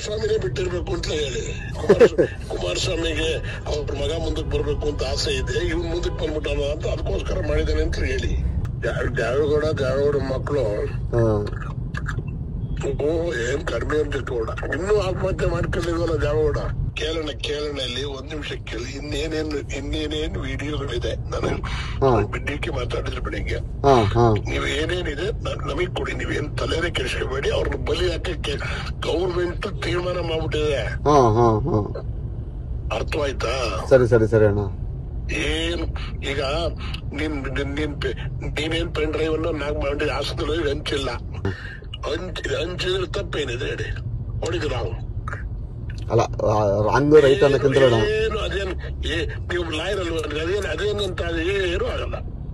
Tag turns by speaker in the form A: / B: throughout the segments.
A: ಕುಮಾರಸ್ವಾಮಿನೇ ಬಿಟ್ಟಿರ್ಬೇಕು ಅಂತ ಹೇಳಿ ಕುಮಾರಸ್ವಾಮಿ ಕುಮಾರಸ್ವಾಮಿಗೆ ಅವ್ರ ಮಗ ಮುಂದಕ್ಕೆ ಬರ್ಬೇಕು ಅಂತ ಆಸೆ ಇದೆ ಇವ್ನು ಮುಂದಕ್ಕೆ ಬಂದ್ಬಿಟ್ಟಾನ ಅಂತ ಅದಕ್ಕೋಸ್ಕರ ಮಾಡಿದಾನೆ ಅಂತ ಹೇಳಿ ದ್ಯಾವ್- ದ್ಯಾವೇಗೌಡ ದ್ಯಾವೇಗೌಡ ಮಕ್ಕಳು
B: ಹಾ
A: ಓ ಏನ್ ಕಡಿಮೆ ಅಂತ ಇಟ್ಕೊಂಡ ಇನ್ನೂ ಆತ್ಮಹತ್ಯೆ ಮಾಡ್ಕೊಂಡಿಲ್ವಲ್ಲ ದ್ಯಾವೇಗೌಡ ಕೇಳೋಣ ಕೇಳೋಣ ಇಲ್ಲಿ ಒಂದ್ ನಿಮಿಷ ಕೇಳಿ ಇನ್ನೇನೇನು ಇನ್ನೇನೇನ್ ವಿಡಿಯೋಗಳಿದೆ ನಾನು
B: ಹಾ.
A: ಡಿಕೆ ಮಾತಾಡಿದ್ರೆ ಬೆಳಿಗ್ಗೆ
B: ಹಾ ಹಾ
A: ನೀವ್ ಏನೇನಿದೆ ನ- ನಮಗ್ ಕೊಡಿ ನೀವೇನ್ ತಲೆನೇ ಕೆಡಿಸ್ಕೋಬೇಡಿ ಅವ್ರನ್ನ ಬಲಿ ಹಾಕಕ್ಕೆ ಗೌರ್ಮೆಂಟ್ ತೀರ್ಮಾನ ಮಾಡ್ಬಿಟ್ಟಿದೆ
B: ಹಾ ಹಾ ಹಾ
A: ಅರ್ಥವಾಯ್ತಾ
B: ಸರಿ ಸರಿ ಸರಿ ಅಣ್ಣ
A: ಏನ್ ಈಗ ನೀನ್ ನೀನ್- ನೀನ್ ಪೆ- ನೀನೇನ್ ಪೆನ್ ಡ್ರೈವ್ ಅನ್ನು ನಾಕ್ ಮಾಡಿ ಹಾಸನದಲ್ಲಿ ಹಂಚಿಲ್ಲ ಹಂಚ್ ಹಂಚಿದ್ರೆ ತಪ್ಪೇನಿದೆ ಹೇಳಿ ಹೊಡಿದ್ ನಾವು
B: ಅಲ್ಲ ರಾಂಗ್ ರೈಟ್ ಅನ್ನಕ್ಕಿಂತ ಅಣ್ಣ
A: ಏನು ಅದೇನ್ ಏ- ನೀವು ಲಾಯರ್ ಅಲ್ವಾ ಅದೇನ್ ಅದೇನಂತ ಅದು ಏನು ಆಗಲ್ಲ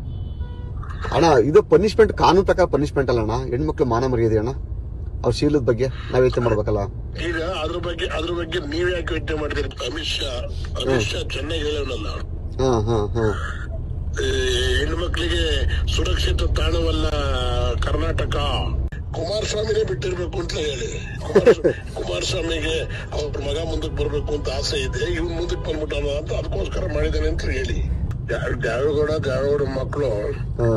B: ಅಣ್ಣ ಇದು ಪನಿಷ್ಮೆಂಟ್ ಕಾನೂನು ಪ್ರಕಾರ ಪನಿಷ್ಮೆಂಟ್ ಅಲ್ಲ ಅಣ್ಣ ಹೆಣ್ಮಕ್ಳು ಮಾನ ಮರ್ಯಾದೆ ಅಣ್ಣ ಅವ್ರ ಶೀಲದ ಬಗ್ಗೆ ನಾವ್ ಯೋಚನೆ ಮಾಡ್ಬೇಕಲ್ಲ
A: ಈಗ ಅದ್ರ ಬಗ್ಗೆ ಅದ್ರ ಬಗ್ಗೆ ನೀವ್ ಯಾಕೆ ಯೋಚನೆ ಮಾಡ್ತೀರಿ ಅಮಿತ್ ಶಾ ಅಮಿತ್ ಶಾ ಚೆನ್ನಾಗಿ ಹೇಳೋನಲ್ಲ
B: ಹಾ ಹಾ ಹಾ
A: ಈ ಹೆಣ್ಮಕ್ಳಿಗೆ ಸುರಕ್ಷಿತ ತಾಣವಲ್ಲ ಕರ್ನಾಟಕ ಕುಮಾರಸ್ವಾಮಿನೇ ಬಿಟ್ಟಿರ್ಬೇಕು ಅಂತ ಹೇಳಿ ಕುಮಾರಸ್ವಾಮಿ ಕುಮಾರಸ್ವಾಮಿಗೆ ಅವ್ರ ಮಗ ಮುಂದಕ್ಕೆ ಬರ್ಬೇಕು ಅಂತ ಆಸೆ ಇದೆ ಇವ್ನು ಮುಂದಕ್ಕೆ ಬಂದ್ಬಿಟ್ಟಾನ ಅಂತ ಅದಕ್ಕೋಸ್ಕರ ಮಾಡಿದಾನೆ ಅಂತ ಹೇಳಿ ದ್ಯಾವ್- ದ್ಯಾವೇಗೌಡ ದ್ಯಾವೇಗೌಡ ಮಕ್ಕಳು
B: ಹಾ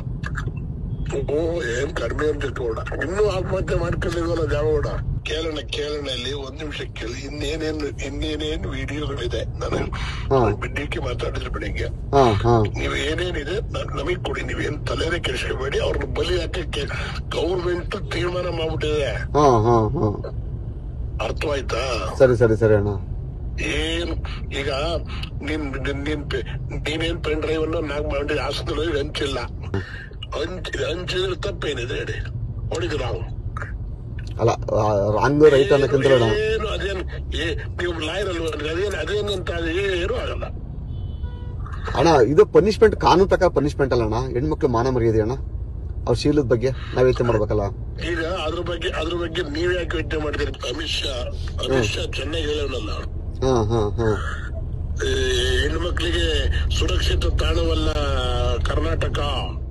A: ಓ ಏನ್ ಕಡಿಮೆ ಅಂತ ಇಟ್ಕೊಂಡ ಇನ್ನೂ ಆತ್ಮಹತ್ಯೆ ಮಾಡ್ಕೊಂಡಿಲ್ವಲ್ಲ ದ್ಯಾವೇಗೌಡ ಕೇಳೋಣ ಕೇಳೋಣ ಇಲ್ಲಿ ಒಂದ್ ನಿಮಿಷ ಕೇಳಿ ಇನ್ನೇನೇನು ಇನ್ನೇನೇನ್ ವಿಡಿಯೋಗಳಿದೆ ನಾನು
B: ಹಾ.
A: ಡಿಕೆ ಮಾತಾಡಿದ್ರೆ ಬೆಳಿಗ್ಗೆ
B: ಹಾ ಹಾ
A: ನೀವ್ ಏನೇನಿದೆ ನ- ನಮಗ್ ಕೊಡಿ ನೀವೇನ್ ತಲೆನೇ ಕೆಡಿಸ್ಕೋಬೇಡಿ ಅವ್ರನ್ನ ಬಲಿ ಹಾಕಕ್ಕೆ ಗೌರ್ಮೆಂಟ್ ತೀರ್ಮಾನ ಮಾಡ್ಬಿಟ್ಟಿದೆ
B: ಹಾ ಹಾ ಹಾ
A: ಅರ್ಥವಾಯ್ತಾ
B: ಸರಿ ಸರಿ ಸರಿ ಅಣ್ಣ
A: ಏನ್ ಈಗ ನೀನ್ ನೀನ್- ನೀನ್ ಪೆ- ನೀನೇನ್ ಪೆನ್ ಡ್ರೈವ್ ಅನ್ನು ನಾಕ್ ಮಾಡಿ ಹಾಸನದಲ್ಲಿ ಹಂಚಿಲ್ಲ ಹಂಚ್ ಹಂಚಿದ್ರೆ ತಪ್ಪೇನಿದೆ ಹೇಳಿ ಹೊಡಿದ್ ನಾವು
B: ಅಲ್ಲ ರಾಂಗ್ ರೈಟ್ ಅನ್ನಕ್ಕಿಂತ ಅಣ್ಣ
A: ಏನು ಅದೇನ್ ಏ- ನೀವು ಲಾಯರ್ ಅಲ್ವಾ ಅದೇನ್ ಅದೇನಂತ ಅದು ಏನು ಆಗಲ್ಲ
B: ಅಣ್ಣ ಇದು ಪನಿಷ್ಮೆಂಟ್ ಕಾನೂನು ಪ್ರಕಾರ ಪನಿಷ್ಮೆಂಟ್ ಅಲ್ಲ ಅಣ್ಣ ಹೆಣ್ಮಕ್ಳು ಮಾನ ಮರ್ಯಾದೆ ಅಣ್ಣ ಅವ್ರ ಶೀಲದ ಬಗ್ಗೆ ನಾವ್ ಯೋಚನೆ ಮಾಡ್ಬೇಕಲ್ಲ
A: ಈಗ ಅದ್ರ ಬಗ್ಗೆ ಅದ್ರ ಬಗ್ಗೆ ನೀವ್ ಯಾಕೆ ಯೋಚನೆ ಮಾಡ್ತೀರಿ ಅಮಿತ್ ಶಾ ಅಮಿತ್ ಶಾ ಚೆನ್ನಾಗಿ ಹೇಳೋನಲ್ಲ
B: ಹಾ ಹಾ ಹಾ
A: ಈ ಹೆಣ್ಮಕ್ಳಿಗೆ ಸುರಕ್ಷಿತ ತಾಣವಲ್ಲ ಕರ್ನಾಟಕ